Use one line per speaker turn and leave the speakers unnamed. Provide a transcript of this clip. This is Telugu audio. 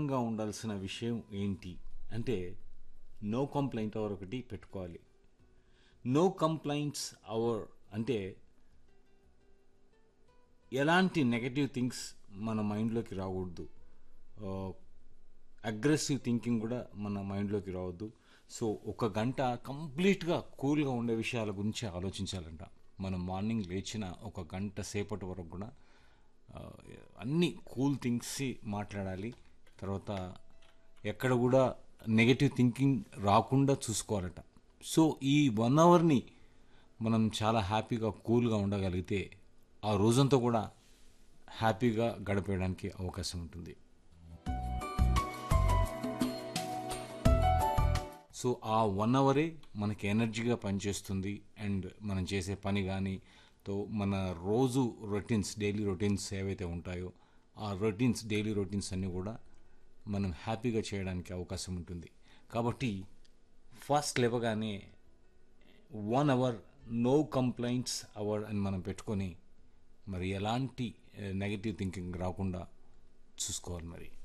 కామన్గా ఉండాల్సిన విషయం ఏంటి అంటే నో కంప్లైంట్ అవర్ ఒకటి పెట్టుకోవాలి నో కంప్లైంట్స్ అవర్ అంటే ఎలాంటి నెగటివ్ థింగ్స్ మన మైండ్లోకి రాకూడదు అగ్రెసివ్ థింకింగ్ కూడా మన మైండ్లోకి రావద్దు సో ఒక గంట కంప్లీట్గా కూల్గా ఉండే విషయాల గురించి ఆలోచించాలంట మనం మార్నింగ్ లేచిన ఒక గంట సేపటి వరకు కూడా ఆ, అన్ని కూల్ థింగ్స్ మాట్లాడాలి తర్వాత ఎక్కడ కూడా నెగటివ్ థింకింగ్ రాకుండా చూసుకోవాలట సో ఈ వన్ అవర్ని మనం చాలా హ్యాపీగా కూల్గా ఉండగలిగితే ఆ రోజంతా కూడా హ్యాపీగా గడిపేయడానికి అవకాశం ఉంటుంది సో ఆ వన్ అవరే మనకి ఎనర్జీగా పనిచేస్తుంది అండ్ మనం చేసే పని కానీ తో మన రోజు రొటీన్స్ డైలీ రొటీన్స్ ఏవైతే ఉంటాయో ఆ రొటీన్స్ డైలీ రొటీన్స్ అన్నీ కూడా మనం హ్యాపీగా చేయడానికి అవకాశం ఉంటుంది కాబట్టి ఫస్ట్ లేవగానే one hour no complaints hour అని మనం పెట్టుకొని మరి ఎలాంటి నెగటివ్ థింకింగ్ రాకుండా చూసుకోవాలి మరి